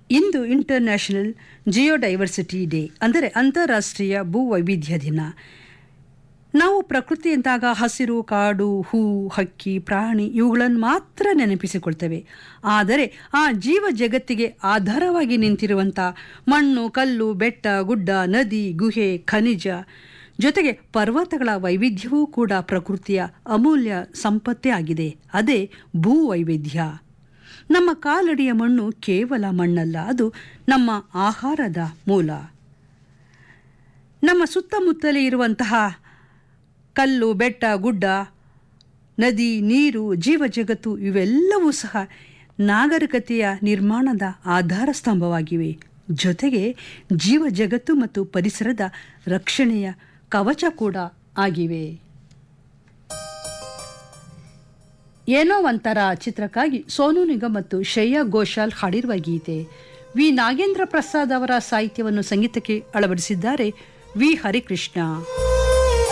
ಇಂದು international ಜಿಯೋಡೈವರ್ಸಿಟಿ day ಅಂದರೆ ಅಂತಾರಾಷ್ಟ್ರೀಯ ಭೂ ವೈವಿಧ್ಯ ದಿನ ನಾವು ಪ್ರಕೃತಿ ಎಂದಾಗ ಹಸಿರು ಕಾಡು ಹೂ ಹಕ್ಕಿ ಪ್ರಾಣಿ ಇವುಗಳನ್ನು ಮಾತ್ರ ನೆನಪಿಸಿಕೊಳ್ತೇವೆ ಆದರೆ ಆ ಜೀವ ಜಗತ್ತಿಗೆ ಆಧಾರವಾಗಿ ನಿಂತಿರುವಂಥ ಮಣ್ಣು ಕಲ್ಲು ಬೆಟ್ಟ ಗುಡ್ಡ ನದಿ ಗುಹೆ ಖನಿಜ ಜೊತೆಗೆ ಪರ್ವತಗಳ ವೈವಿಧ್ಯವೂ ಕೂಡ ಪ್ರಕೃತಿಯ ಅಮೂಲ್ಯ ಸಂಪತ್ತೇ ಆಗಿದೆ ಅದೇ ಭೂ ವೈವಿಧ್ಯ ನಮ್ಮ ಕಾಲಡಿಯ ಮಣ್ಣು ಕೇವಲ ಮಣ್ಣಲ್ಲ ಅದು ನಮ್ಮ ಆಹಾರದ ಮೂಲ ನಮ್ಮ ಸುತ್ತಮುತ್ತಲೇ ಇರುವಂತಹ ಕಲ್ಲು ಬೆಟ್ಟ ಗುಡ್ಡ ನದಿ ನೀರು ಜೀವ ಜಗತ್ತು ಇವೆಲ್ಲವೂ ಸಹ ನಾಗರಿಕತೆಯ ನಿರ್ಮಾಣದ ಆಧಾರ ಸ್ತಂಭವಾಗಿವೆ ಜೊತೆಗೆ ಜೀವ ಜಗತ್ತು ಮತ್ತು ಪರಿಸರದ ರಕ್ಷಣೆಯ ಕವಚ ಕೂಡ ಆಗಿವೆ ಏನೋ ಒಂಥರ ಚಿತ್ರಕ್ಕಾಗಿ ಸೋನು ನಿಗಮ್ ಮತ್ತು ಶ್ರೇಯಾ ಘೋಷಾಲ್ ಹಾಡಿರುವ ಗೀತೆ ವಿ ನಾಗೇಂದ್ರ ಪ್ರಸಾದ್ ಅವರ ಸಾಹಿತ್ಯವನ್ನು ಸಂಗೀತಕ್ಕೆ ಅಳವಡಿಸಿದ್ದಾರೆ ವಿ ಹರಿಕೃಷ್ಣ